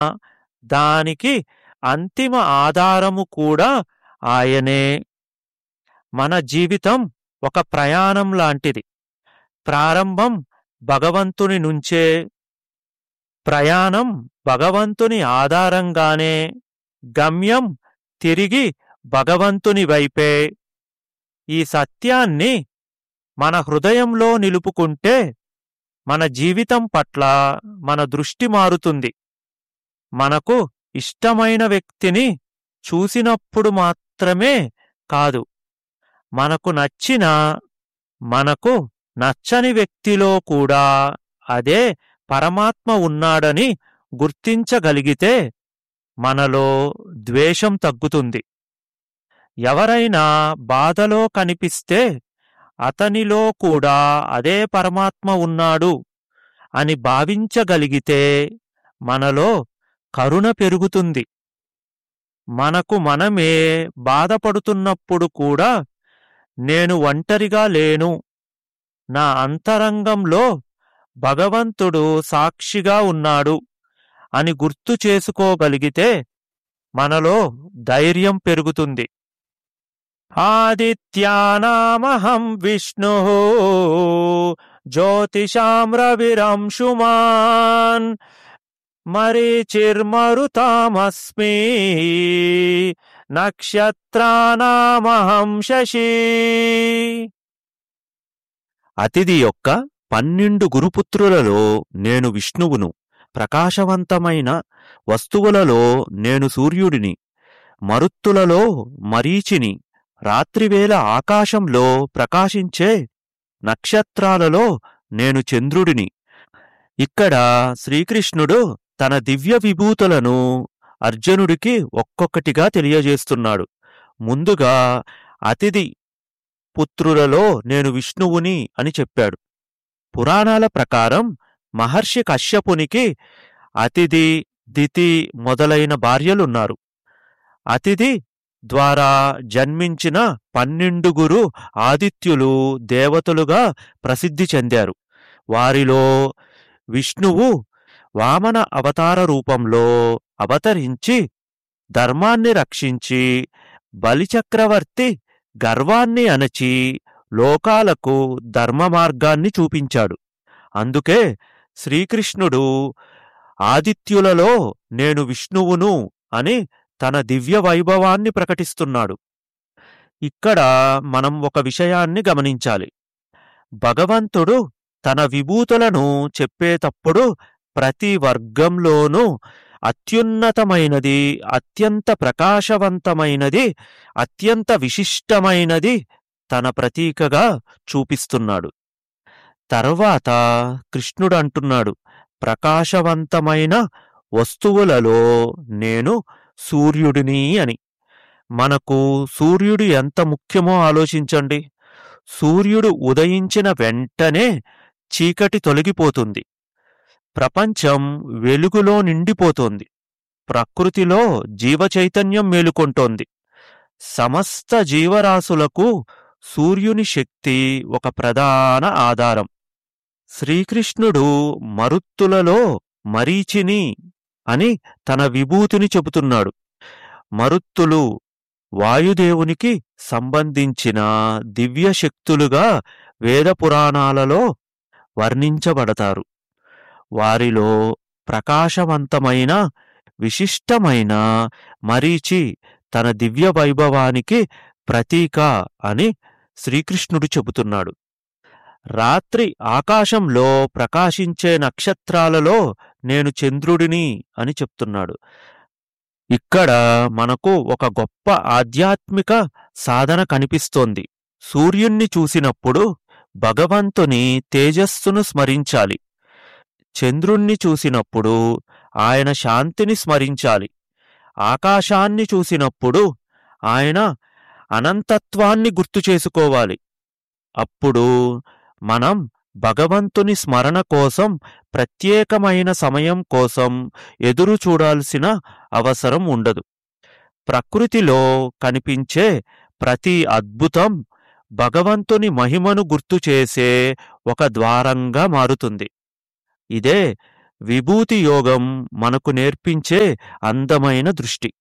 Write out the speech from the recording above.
దానికి అంతిమ ఆధారము కూడా ఆయనే మన జీవితం ఒక ప్రయాణం లాంటిది ప్రారంభం భగవంతుని నుంచే ప్రయాణం భగవంతుని ఆధారంగానే గమ్యం తిరిగి భగవంతుని వైపే ఈ సత్యాన్ని మన హృదయంలో నిలుపుకుంటే మన జీవితం పట్ల మన దృష్టి మారుతుంది మనకు ఇష్టమైన వ్యక్తిని చూసినప్పుడు మాత్రమే కాదు మనకు నచ్చిన మనకు నచ్చని వ్యక్తిలో కూడా అదే పరమాత్మ ఉన్నాడని గుర్తించగలిగితే మనలో ద్వేషం తగ్గుతుంది ఎవరైనా బాధలో కనిపిస్తే అతనిలో కూడా అదే పరమాత్మ ఉన్నాడు అని భావించగలిగితే మనలో కరుణ పెరుగుతుంది మనకు మనమే బాధపడుతున్నప్పుడు కూడా నేను ఒంటరిగా లేను నా అంతరంగంలో భగవంతుడు సాక్షిగా ఉన్నాడు అని గుర్తు చేసుకోగలిగితే మనలో ధైర్యం పెరుగుతుంది ఆదిత్యానామహం విష్ణు జ్యోతిషాం రవిరంశుమాన్ మరీచిర్మరుతామస్మి నక్షత్రానామహం శశి అతిథి యొక్క పన్నెండు గురుపుత్రులలో నేను విష్ణువును ప్రకాశవంతమైన వస్తువులలో నేను సూర్యుడిని మరుత్తులలో మరీచిని రాత్రివేళ ఆకాశంలో ప్రకాశించే నక్షత్రాలలో నేను చంద్రుడిని ఇక్కడ శ్రీకృష్ణుడు తన దివ్య విభూతులను అర్జునుడికి ఒక్కొక్కటిగా తెలియజేస్తున్నాడు ముందుగా అతిథి పుత్రులలో నేను విష్ణువుని అని చెప్పాడు పురాణాల ప్రకారం మహర్షి కశ్యపునికి అతిథి దితి మొదలైన భార్యలున్నారు అతిథి ద్వారా జన్మించిన పన్నెండుగురు ఆదిత్యులు దేవతలుగా ప్రసిద్ధి చెందారు వారిలో విష్ణువు వామన అవతార రూపంలో అవతరించి ధర్మాన్ని రక్షించి బలిచక్రవర్తి గర్వాన్ని అణచి లోకాలకు ధర్మ మార్గాన్ని చూపించాడు అందుకే శ్రీకృష్ణుడు ఆదిత్యులలో నేను విష్ణువును అని తన దివ్య వైభవాన్ని ప్రకటిస్తున్నాడు ఇక్కడ మనం ఒక విషయాన్ని గమనించాలి భగవంతుడు తన విభూతులను చెప్పేటప్పుడు ప్రతి వర్గంలోనూ అత్యున్నతమైనది అత్యంత ప్రకాశవంతమైనది అత్యంత విశిష్టమైనది తన ప్రతీకగా చూపిస్తున్నాడు తర్వాత కృష్ణుడు అంటున్నాడు ప్రకాశవంతమైన వస్తువులలో నేను సూర్యుడిని అని మనకు సూర్యుడు ఎంత ముఖ్యమో ఆలోచించండి సూర్యుడు ఉదయించిన వెంటనే చీకటి తొలగిపోతుంది ప్రపంచం వెలుగులో నిండిపోతోంది ప్రకృతిలో జీవచైతన్యం మేలుకొంటోంది సమస్త జీవరాశులకు సూర్యుని శక్తి ఒక ప్రధాన ఆధారం శ్రీకృష్ణుడు మరుత్తులలో మరీచిని అని తన విభూతిని చెబుతున్నాడు మరుత్తులు వాయుదేవునికి సంబంధించిన దివ్య శక్తులుగా వేద పురాణాలలో వర్ణించబడతారు వారిలో ప్రకాశవంతమైన విశిష్టమైన మరీచి తన దివ్య వైభవానికి ప్రతీక అని శ్రీకృష్ణుడు చెబుతున్నాడు రాత్రి ఆకాశంలో ప్రకాశించే నక్షత్రాలలో నేను చంద్రుడిని అని చెప్తున్నాడు ఇక్కడ మనకు ఒక గొప్ప ఆధ్యాత్మిక సాధన కనిపిస్తోంది సూర్యుణ్ణి చూసినప్పుడు భగవంతుని తేజస్సును స్మరించాలి చంద్రుణ్ణి చూసినప్పుడు ఆయన శాంతిని స్మరించాలి ఆకాశాన్ని చూసినప్పుడు ఆయన అనంతత్వాన్ని గుర్తు చేసుకోవాలి అప్పుడు మనం భగవంతుని స్మరణ కోసం ప్రత్యేకమైన సమయం కోసం ఎదురు చూడాల్సిన అవసరం ఉండదు ప్రకృతిలో కనిపించే ప్రతి అద్భుతం భగవంతుని మహిమను గుర్తు చేసే ఒక ద్వారంగా మారుతుంది ఇదే విభూతి యోగం మనకు నేర్పించే అందమైన దృష్టి